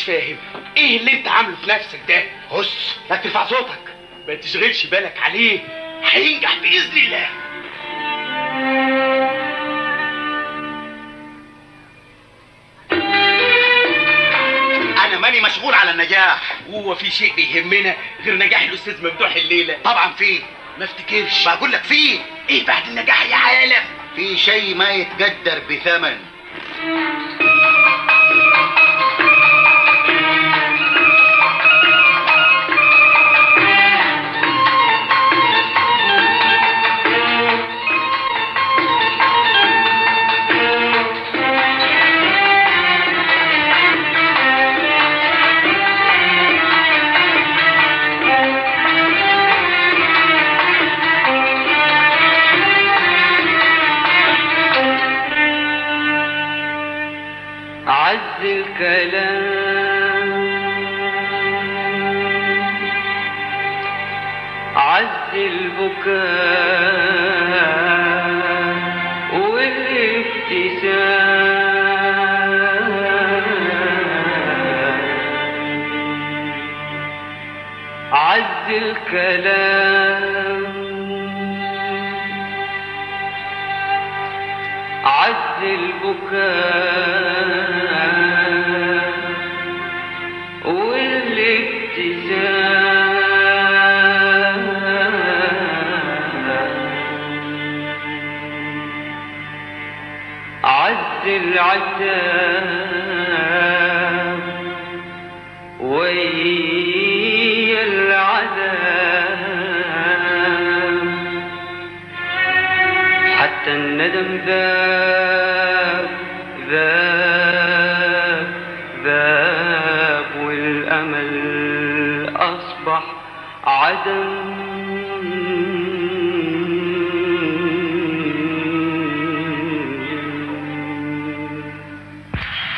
فاهم ايه اللي انت عامله في نفسك ده هس لا ترفع صوتك ما تشغلش بالك عليه هينجح باذن الله انا ماني مشغول على النجاح وهو في شيء بيهمنا غير نجاح الاستاذ ممدوح الليله طبعا فيه ما افتكرش بقول لك فيه ايه بعد النجاح يا عالم في شيء ما يتقدر بثمن عز الكلام عز البكاء والابتسام عز الكلام عز البكاء والابتسام عز العتاب ويا العذاب حتى الندم ذاب ذاب ذاب والأمل أصبح عدم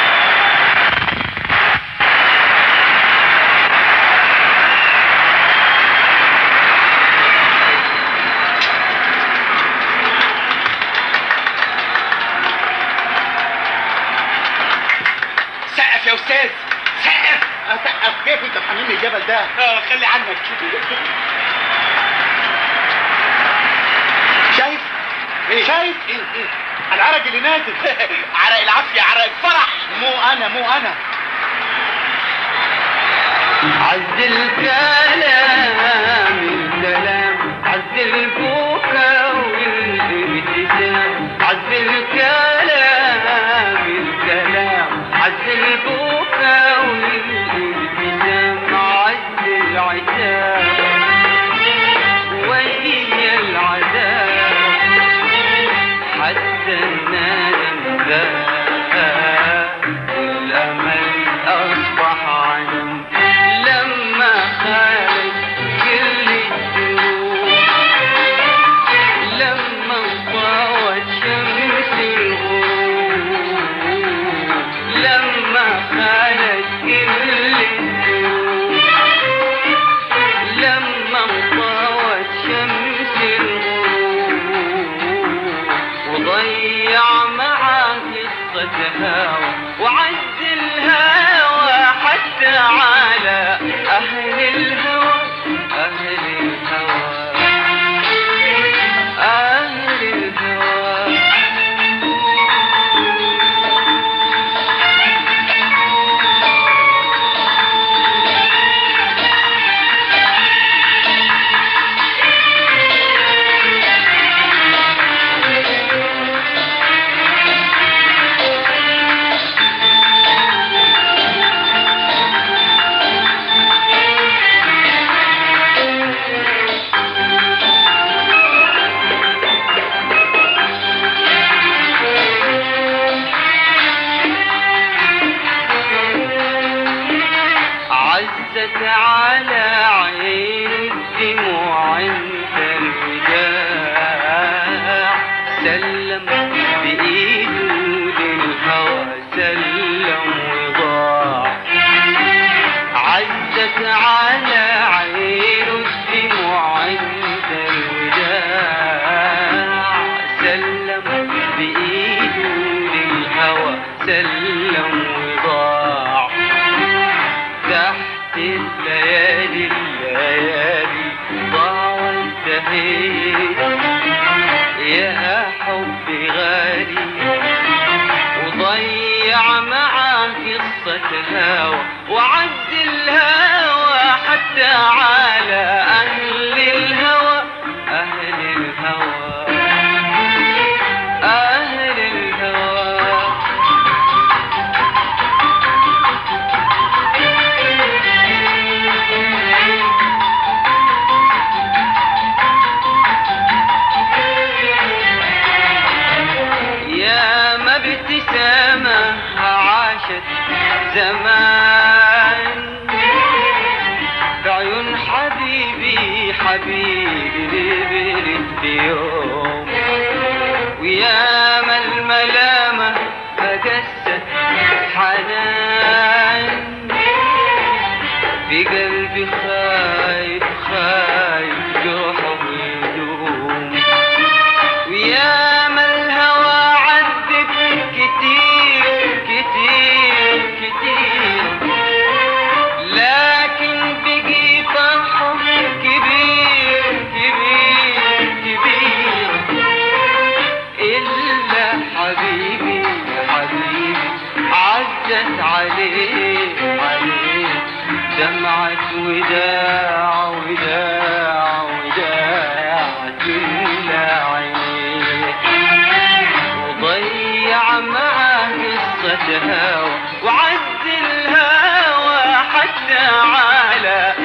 سقف يا استاذ سقف اسقف كيف انت محملني الجبل ده آه خلي عنك شايف ايه شايف ايه ايه العرق اللي نازل عرق العافيه عرق الفرح مو انا مو انا عز الكلام الكلام عز البكاء والابتسام عز الكلام الكلام عز البكاء والابتسام عز العتاب وهي العذاب حتى الندم ذاب والامل اصبح عدم لما خالت كل الدروب لما انطوت شمس الغروب لما خالت كل الدروب لما انطوت شمس الغروب وضيع معاك انتهيت يا حبي غالي وضيع معاه قصة هوى وعد الهوى حتى على أهل الهوى أهل الهوى أهل الهوى يا ما ابتسامة عاشت زمان بعيون حبيبي حبيبي لبلت بيوم ويا ما الملامة أجست حنان في قلبي خايف خايف جرحه يدوم ويا ما الهوى عذب كتير كتير كتير لكن بقي فرحه كبير كبير كبير إلا حبيبي حبيبي عزت عليه عليه دمعة وداع وداع وداع تملى عينيه وضيع معاه قصة هوى وعز الهوى حتى على